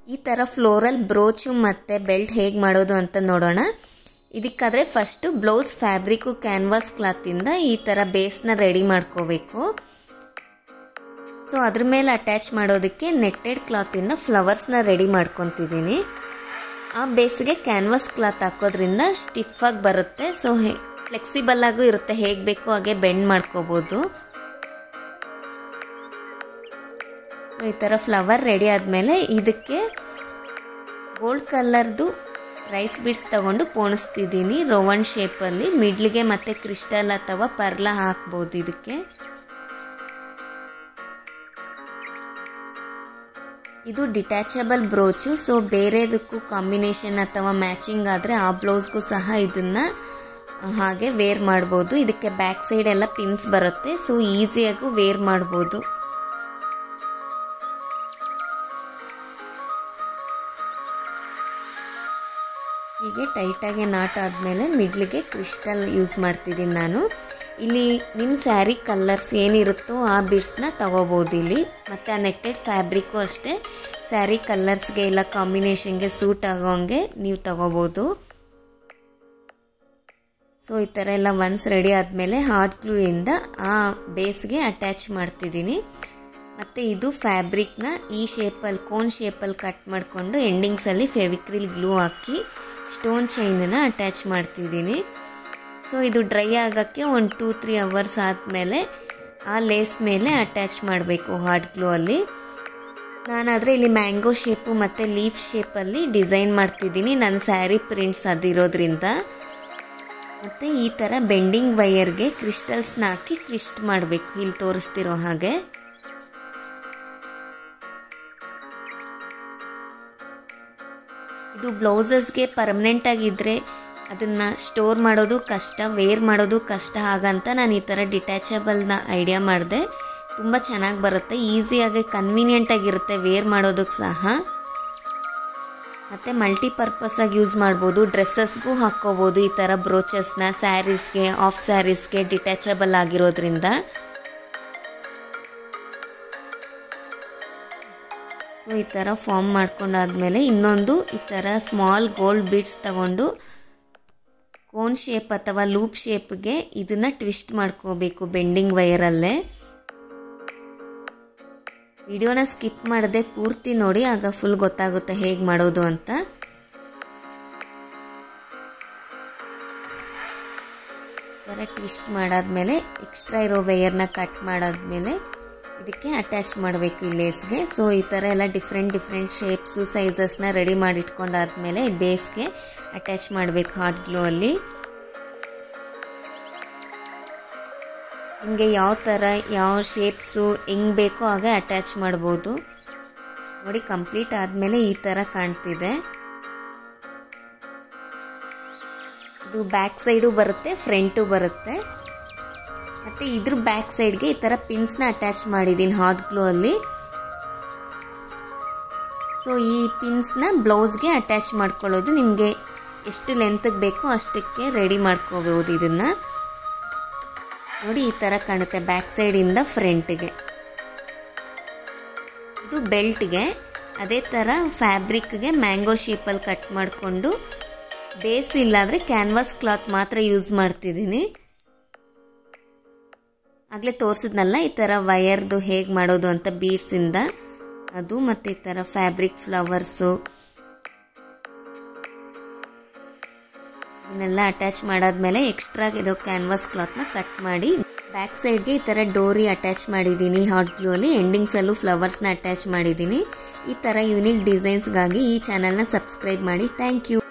ಈ ಥರ ಫ್ಲೋರಲ್ ಬ್ರೋಚು ಮತ್ತು ಬೆಲ್ಟ್ ಹೇಗೆ ಮಾಡೋದು ಅಂತ ನೋಡೋಣ ಇದಕ್ಕಾದರೆ ಫಸ್ಟು ಬ್ಲೌಸ್ ಫ್ಯಾಬ್ರಿಕ್ಕು ಕ್ಯಾನ್ವಾಸ್ ಕ್ಲಾತಿಂದ ಈ ಥರ ಬೇಸ್ನ ರೆಡಿ ಮಾಡ್ಕೋಬೇಕು ಸೊ ಅದ್ರ ಮೇಲೆ ಅಟ್ಯಾಚ್ ಮಾಡೋದಕ್ಕೆ ನೆಟ್ಟೆಡ್ ಕ್ಲಾತಿಂದ ಫ್ಲವರ್ಸ್ನ ರೆಡಿ ಮಾಡ್ಕೊತಿದ್ದೀನಿ ಆ ಬೇಸಿಗೆ ಕ್ಯಾನ್ವಾಸ್ ಕ್ಲಾತ್ ಹಾಕೋದ್ರಿಂದ ಸ್ಟಿಫಾಗಿ ಬರುತ್ತೆ ಸೊ ಹೇ ಫ್ಲೆಕ್ಸಿಬಲ್ ಆಗು ಇರುತ್ತೆ ಹೇಗೆ ಬೇಕೋ ಹಾಗೆ ಬೆಂಡ್ ಮಾಡ್ಕೋಬೋದು ಸೊ ಈ ಥರ ಫ್ಲವರ್ ರೆಡಿ ಆದಮೇಲೆ ಇದಕ್ಕೆ ಗೋಲ್ಡ್ ಕಲರ್ದು ರೈಸ್ ಬೀಡ್ಸ್ ತಗೊಂಡು ಪೋಣಿಸ್ತಿದ್ದೀನಿ ರೋವನ್ ಶೇಪಲ್ಲಿ ಮಿಡ್ಲಿಗೆ ಮತ್ತು ಕ್ರಿಸ್ಟಲ್ ಅಥವಾ ಪರ್ಲ ಹಾಕ್ಬೋದು ಇದಕ್ಕೆ ಇದು ಡಿಟ್ಯಾಚಬಲ್ ಬ್ರೋಚು ಸೊ ಬೇರೆದಕ್ಕೂ ಕಾಂಬಿನೇಷನ್ ಅಥವಾ ಮ್ಯಾಚಿಂಗ್ ಆದರೆ ಆ ಬ್ಲೌಸ್ಗೂ ಸಹ ಇದನ್ನು ಹಾಗೆ ವೇರ್ ಮಾಡ್ಬೋದು ಇದಕ್ಕೆ ಬ್ಯಾಕ್ ಸೈಡ್ ಎಲ್ಲ ಪಿನ್ಸ್ ಬರುತ್ತೆ ಸೊ ಈಸಿಯಾಗೂ ವೇರ್ ಮಾಡ್ಬೋದು ಹೀಗೆ ಟೈಟಾಗಿ ನಾಟ್ ಆದಮೇಲೆ ಮಿಡ್ಲಿಗೆ ಕ್ರಿಸ್ಟಲ್ ಯೂಸ್ ಮಾಡ್ತಿದ್ದೀನಿ ನಾನು ಇಲ್ಲಿ ನಿಮ್ಮ ಸ್ಯಾರಿ ಕಲರ್ಸ್ ಏನಿರುತ್ತೋ ಆ ಬಿಡ್ಸ್ನ ತಗೋಬೋದು ಇಲ್ಲಿ ಮತ್ತು ಆ ನೆಟ್ಟೆಡ್ ಫ್ಯಾಬ್ರಿಕ್ಕು ಅಷ್ಟೇ ಸ್ಯಾರಿ ಕಲರ್ಸ್ಗೆ ಇಲ್ಲ ಕಾಂಬಿನೇಷನ್ಗೆ ಸೂಟ್ ಆಗೋಂಗೆ ನೀವು ತಗೋಬೋದು ಸೊ ಈ ಥರ ಎಲ್ಲ ಒನ್ಸ್ ರೆಡಿ ಆದಮೇಲೆ ಹಾಟ್ ಗ್ಲೂಯಿಂದ ಆ ಬೇಸ್ಗೆ ಅಟ್ಯಾಚ್ ಮಾಡ್ತಿದ್ದೀನಿ ಮತ್ತು ಇದು ಫ್ಯಾಬ್ರಿಕ್ನ ಈ ಶೇಪಲ್ಲಿ ಕೋನ್ ಶೇಪಲ್ಲಿ ಕಟ್ ಮಾಡಿಕೊಂಡು ಎಂಡಿಂಗ್ಸಲ್ಲಿ ಫೆವಿಕ್ರಿಲ್ ಗ್ಲೂ ಹಾಕಿ ಸ್ಟೋನ್ ಚೈನನ್ನು ಅಟ್ಯಾಚ್ ಮಾಡ್ತಿದ್ದೀನಿ ಸೊ ಇದು ಡ್ರೈ ಆಗೋಕ್ಕೆ ಒಂದು ಟೂ ತ್ರೀ ಅವರ್ಸ್ ಆದಮೇಲೆ ಆ ಲೇಸ್ ಮೇಲೆ ಅಟ್ಯಾಚ್ ಮಾಡಬೇಕು ಹಾಟ್ ಗ್ಲೂ ಅಲ್ಲಿ ನಾನಾದರೆ ಇಲ್ಲಿ ಮ್ಯಾಂಗೋ ಶೇಪು ಮತ್ತು ಲೀಫ್ ಶೇಪಲ್ಲಿ ಡಿಸೈನ್ ಮಾಡ್ತಿದ್ದೀನಿ ನನ್ನ ಸ್ಯಾರಿ ಪ್ರಿಂಟ್ಸ್ ಅದಿರೋದ್ರಿಂದ ಮತ್ತು ಈ ಥರ ಬೆಂಡಿಂಗ್ ವೈಯರ್ಗೆ ಕ್ರಿಸ್ಟಲ್ಸ್ನ ಹಾಕಿ ಟ್ವಿಸ್ಟ್ ಮಾಡಬೇಕು ಇಲ್ಲಿ ತೋರಿಸ್ತಿರೋ ಹಾಗೆ ಇದು ಬ್ಲೌಸಸ್ಗೆ ಪರ್ಮನೆಂಟ್ ಆಗಿದ್ದರೆ ಅದನ್ನು ಸ್ಟೋರ್ ಮಾಡೋದು ಕಷ್ಟ ವೇರ್ ಮಾಡೋದು ಕಷ್ಟ ಹಾಗಂತ ನಾನು ಈ ಥರ ಡಿಟ್ಯಾಚಬಲ್ನ ಐಡಿಯಾ ಮಾಡಿದೆ ತುಂಬ ಚೆನ್ನಾಗಿ ಬರುತ್ತೆ ಈಸಿಯಾಗಿ ಕನ್ವೀನಿಯೆಂಟಾಗಿರುತ್ತೆ ವೇರ್ ಮಾಡೋದಕ್ಕೆ ಸಹ ಮತ್ತು ಮಲ್ಟಿಪರ್ಪಸಾಗಿ ಯೂಸ್ ಮಾಡ್ಬೋದು ಡ್ರೆಸ್ಸಸ್ಗೂ ಹಾಕ್ಕೋಬೋದು ಈ ಥರ ಬ್ರೋಚಸ್ನ ಸ್ಯಾರೀಸ್ಗೆ ಆಫ್ ಸ್ಯಾರೀಸ್ಗೆ ಡಿಟ್ಯಾಚಬಲ್ ಆಗಿರೋದ್ರಿಂದ ಸೊ ಈ ಥರ ಫಾರ್ಮ್ ಮಾಡ್ಕೊಂಡಾದ್ಮೇಲೆ ಇನ್ನೊಂದು ಈ ಥರ ಸ್ಮಾಲ್ ಗೋಲ್ಡ್ ಬೀಡ್ಸ್ ತಗೊಂಡು ಕೋನ್ ಶೇಪ್ ಅಥವಾ ಲೂಪ್ ಶೇಪ್ಗೆ ಇದನ್ನು ಟ್ವಿಸ್ಟ್ ಮಾಡ್ಕೋಬೇಕು ಬೆಂಡಿಂಗ್ ವೈರಲ್ಲೇ ವಿಡಿಯೋನ ಸ್ಕಿಪ್ ಮಾಡದೆ ಪೂರ್ತಿ ನೋಡಿ ಆಗ ಫುಲ್ ಗೊತ್ತಾಗುತ್ತೆ ಹೇಗೆ ಮಾಡೋದು ಅಂತ ಥರ ಟ್ವಿಸ್ಟ್ ಮಾಡಾದ್ಮೇಲೆ ಎಕ್ಸ್ಟ್ರಾ ಇರೋ ವೈಯರ್ನ ಕಟ್ ಮಾಡಾದ್ಮೇಲೆ ಇದಕ್ಕೆ ಅಟ್ಯಾಚ್ ಮಾಡಬೇಕು ಈ ಲೇಸ್ಗೆ ಸೊ ಈ ಥರ ಎಲ್ಲ ಡಿಫ್ರೆಂಟ್ ಡಿಫ್ರೆಂಟ್ ಶೇಪ್ಸು ಸೈಜಸ್ನ ರೆಡಿ ಮಾಡಿಟ್ಕೊಂಡಾದ್ಮೇಲೆ ಬೇಸ್ಗೆ ಅಟ್ಯಾಚ್ ಮಾಡಬೇಕು ಹಾಟ್ ಗ್ಲೂ ಅಲ್ಲಿ ನಿಮಗೆ ಯಾವ ಥರ ಯಾವ ಶೇಪ್ಸು ಹೆಂಗೆ ಬೇಕೋ ಹಾಗೆ ಅಟ್ಯಾಚ್ ಮಾಡ್ಬೋದು ನೋಡಿ ಕಂಪ್ಲೀಟ್ ಆದಮೇಲೆ ಈ ಥರ ಕಾಣ್ತಿದೆ ಇದು ಬ್ಯಾಕ್ ಸೈಡು ಬರುತ್ತೆ ಫ್ರಂಟು ಬರುತ್ತೆ ಮತ್ತು ಇದ್ರ ಬ್ಯಾಕ್ ಸೈಡ್ಗೆ ಈ ಥರ ಪಿನ್ಸ್ನ ಅಟ್ಯಾಚ್ ಮಾಡಿದ್ದೀನಿ ಹಾಟ್ ಗ್ಲೂ ಅಲ್ಲಿ ಸೊ ಈ ಪಿನ್ಸ್ನ ಬ್ಲೌಸ್ಗೆ ಅಟ್ಯಾಚ್ ಮಾಡ್ಕೊಳ್ಳೋದು ನಿಮಗೆ ಎಷ್ಟು ಲೆಂತ್ಗೆ ಬೇಕೋ ಅಷ್ಟಕ್ಕೆ ರೆಡಿ ಮಾಡ್ಕೋಬೋದು ಇದನ್ನು ನೋಡಿ ಈ ಥರ ಕಾಣುತ್ತೆ ಬ್ಯಾಕ್ ಸೈಡಿಂದ ಫ್ರಂಟ್ಗೆ ಇದು ಬೆಲ್ಟ್ಗೆ ಅದೇ ಥರ ಫ್ಯಾಬ್ರಿಕ್ಗೆ ಮ್ಯಾಂಗೋ ಶೇಪಲ್ಲಿ ಕಟ್ ಮಾಡಿಕೊಂಡು ಬೇಸ್ ಇಲ್ಲಾಂದರೆ ಕ್ಯಾನ್ವಾಸ್ ಕ್ಲಾತ್ ಮಾತ್ರ ಯೂಸ್ ಮಾಡ್ತಿದ್ದೀನಿ ಆಗಲೇ ತೋರಿಸಿದ್ನಲ್ಲ ಈ ಥರ ವಯರ್ದು ಹೇಗೆ ಮಾಡೋದು ಅಂತ ಬೀಡ್ಸಿಂದ ಅದು ಮತ್ತು ಈ ಥರ ಫ್ಯಾಬ್ರಿಕ್ ಫ್ಲವರ್ಸು ಇದನ್ನೆಲ್ಲ ಅಟ್ಯಾಚ್ ಮಾಡಾದ್ಮೇಲೆ ಎಕ್ಸ್ಟ್ರಾ ಇರೋ ಕ್ಯಾನ್ವಾಸ್ ಕ್ಲಾತ್ನ ಕಟ್ ಮಾಡಿ ಬ್ಯಾಕ್ ಸೈಡ್ಗೆ ಈ ಥರ ಡೋರಿ ಅಟ್ಯಾಚ್ ಮಾಡಿದ್ದೀನಿ ಹಾಟ್ ಗ್ಲೂ ಅಲ್ಲಿ ಎಂಡಿಂಗ್ಸಲ್ಲೂ ಫ್ಲವರ್ಸ್ನ ಅಟ್ಯಾಚ್ ಮಾಡಿದ್ದೀನಿ ಈ ಥರ ಯುನೀಕ್ ಡಿಸೈನ್ಸ್ಗಾಗಿ ಈ ಚಾನಲ್ನ ಸಬ್ಸ್ಕ್ರೈಬ್ ಮಾಡಿ ಥ್ಯಾಂಕ್ ಯು